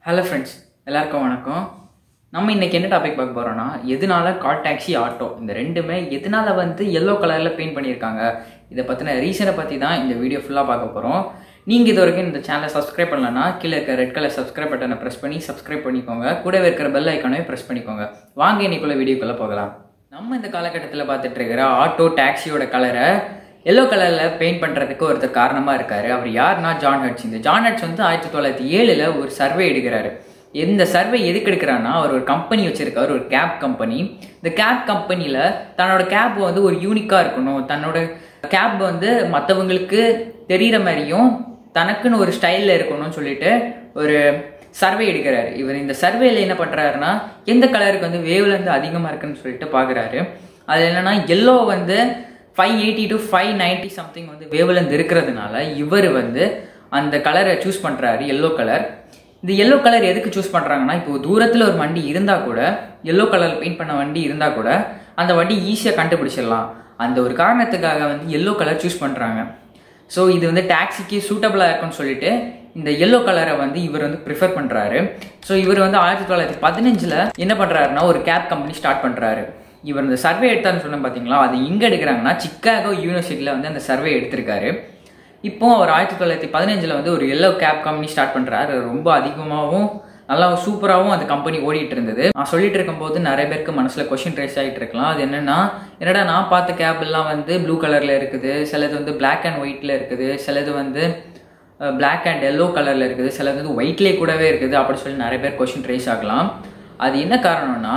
hello friends எல்லாருக்கும் வணக்கம் நம்ம இன்னைக்கு என்ன டாபிக் பார்க்க போறோம்னா எதனால கால் டாக்ஸி ஆட்டோ இந்த ரெண்டுமே எதனால வந்து எல்லோ கலரில் பெயிண்ட் பண்ணியிருக்காங்க இதை பற்றின ரீசனை பற்றி தான் இந்த வீடியோ ஃபுல்லாக பார்க்க போகிறோம் நீங்கள் இது வரைக்கும் இந்த சேனலை சப்ஸ்கிரைப் பண்ணலன்னா கீழே இருக்க ரெட் கலர் சப்ஸ்கிரைப் பட்டனை ப்ரெஸ் பண்ணி சப்ஸ்கிரைப் பண்ணிக்கோங்க கூடவே இருக்கிற பெல் ஐக்கானையும் ப்ரெஸ் பண்ணிக்கோங்க வாங்க இன்னைக்குள்ள வீடியோக்குள்ளே போகலாம் நம்ம இந்த காலகட்டத்தில் பார்த்துட்டு இருக்கிற ஆட்டோ டாக்ஸியோட கலரை எல்லோ கலரில் பெயிண்ட் பண்ணுறதுக்கு ஒருத்தர் காரணமாக இருக்காரு அவர் யாருன்னா ஜான் ஹட்ஸ் இந்த ஜான் ஹட்ஸ் வந்து ஆயிரத்தி தொள்ளாயிரத்தி ஏழில் ஒரு சர்வே எடுக்கிறாரு இந்த சர்வே எதுக்கு எடுக்கிறான்னா அவர் ஒரு கம்பெனி வச்சிருக்காரு ஒரு கேப் கம்பெனி இந்த கேப் கம்பெனியில் தன்னோட கேப் வந்து ஒரு யூனிக்காக இருக்கணும் தன்னோட கேப் வந்து மற்றவங்களுக்கு தெரிகிற மாதிரியும் தனக்குன்னு ஒரு ஸ்டைலில் இருக்கணும்னு சொல்லிட்டு ஒரு சர்வே எடுக்கிறாரு இவர் இந்த சர்வேல என்ன பண்ணுறாருன்னா எந்த கலருக்கு வந்து வேவ்லேருந்து அதிகமாக இருக்குன்னு சொல்லிட்டு பார்க்குறாரு அது என்னன்னா எல்லோ வந்து five eighty to five ninety something வந்து வேவ்லேருந்து இருக்கிறதுனால இவர் வந்து அந்த கலரை சூஸ் பண்ணுறாரு எல்லோ கலர் இந்த எல்லோ கலர் எதுக்கு சூஸ் பண்ணுறாங்கன்னா இப்போ தூரத்தில் ஒரு வண்டி இருந்தால் கூட எல்லோ கலர் பெயிண்ட் பண்ண வண்டி இருந்தால் கூட அந்த வண்டி ஈஸியாக கண்டுபிடிச்சிடலாம் அந்த ஒரு காரணத்துக்காக வந்து எல்லோ கலர் சூஸ் பண்ணுறாங்க ஸோ இது வந்து டாக்ஸிக்கு சூட்டபிளாக இருக்கும்னு சொல்லிட்டு இந்த எல்லோ கலரை வந்து இவர் வந்து ப்ரிஃபர் பண்ணுறாரு ஸோ இவர் வந்து ஆயிரத்தி தொள்ளாயிரத்தி பதினஞ்சில் என்ன பண்ணுறாருன்னா ஒரு கேப் கம்பெனி ஸ்டார்ட் பண்ணுறாரு இவர் இந்த சர்வே எடுத்தான்னு சொன்ன பார்த்தீங்களா அது எங்கே எடுக்கிறாங்கன்னா சிக்காகோ யூனிவர்சிட்டியில் வந்து அந்த சர்வே எடுத்திருக்காரு இப்போ அவர் ஆயிரத்தி தொள்ளாயிரத்தி பதினஞ்சில் வந்து ஒரு எல்லோ கேப் கம்பெனி ஸ்டார்ட் பண்ணுறாரு ரொம்ப அதிகமாகவும் நல்லா சூப்பராகவும் அந்த கம்பெனி ஓடிட்டு இருந்தது நான் சொல்லிட்டு இருக்கும்போது நிறைய பேருக்கு மனசில் கொஷின் ரைஸ் ஆகிட்டு இருக்கலாம் அது என்னென்னா என்னடா நான் பார்த்த கேப் எல்லாம் வந்து ப்ளூ கலரில் இருக்குது சிலது வந்து பிளாக் அண்ட் ஒயிட்டில் இருக்குது சிலது வந்து பிளாக் அண்ட் எல்லோ கலரில் இருக்குது சிலது வந்து ஒயிட்லேயே கூடவே இருக்குது அப்படி சொல்லி நிறைய பேர் கொஷின் ரைஸ் ஆகலாம் அது என்ன காரணம்னா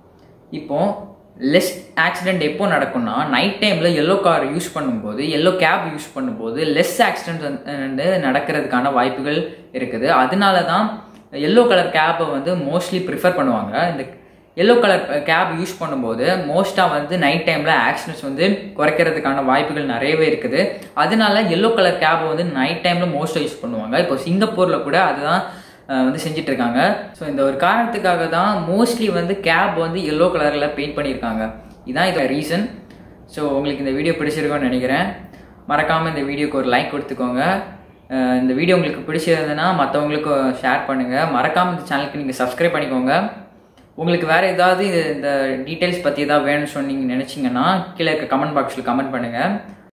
இப்போ லெஸ் ஆக்சிடென்ட் எப்போ நடக்கும்னா நைட் டைமில் எல்லோ கார் யூஸ் பண்ணும்போது எல்லோ கேப் யூஸ் பண்ணும்போது லெஸ் ஆக்சிடென்ட் வந்து நடக்கிறதுக்கான வாய்ப்புகள் இருக்குது அதனால தான் எல்லோ கலர் கேப்பை வந்து மோஸ்ட்லி ப்ரிஃபர் பண்ணுவாங்க இந்த எல்லோ கலர் கேப் யூஸ் பண்ணும்போது மோஸ்ட்டாக வந்து நைட் டைமில் ஆக்சிடென்ட்ஸ் வந்து குறைக்கிறதுக்கான வாய்ப்புகள் நிறையவே இருக்குது அதனால எல்லோ கலர் கேப்பை வந்து நைட் டைமில் மோஸ்ட்டாக யூஸ் பண்ணுவாங்க இப்போ சிங்கப்பூரில் கூட அதுதான் வந்து செஞ்சுட்டு இருக்காங்க ஸோ இந்த ஒரு காரணத்துக்காக தான் மோஸ்ட்லி வந்து கேப் வந்து எல்லோ கலரில் பெயிண்ட் பண்ணியிருக்காங்க இதுதான் இதோட ரீசன் ஸோ உங்களுக்கு இந்த வீடியோ பிடிச்சிருக்கோன்னு நினைக்கிறேன் மறக்காமல் இந்த வீடியோக்கு ஒரு லைக் கொடுத்துக்கோங்க இந்த வீடியோ உங்களுக்கு பிடிச்சிருந்ததுன்னா மற்றவங்களுக்கும் ஷேர் பண்ணுங்கள் மறக்காமல் இந்த சேனலுக்கு நீங்கள் சப்ஸ்கிரைப் பண்ணிக்கோங்க உங்களுக்கு வேறு ஏதாவது இந்த டீட்டெயில்ஸ் பற்றி ஏதாவது வேணும்னு சொன்னீங்க நினச்சிங்கன்னா கீழே இருக்க கமெண்ட் பாக்ஸில் கமெண்ட் பண்ணுங்கள்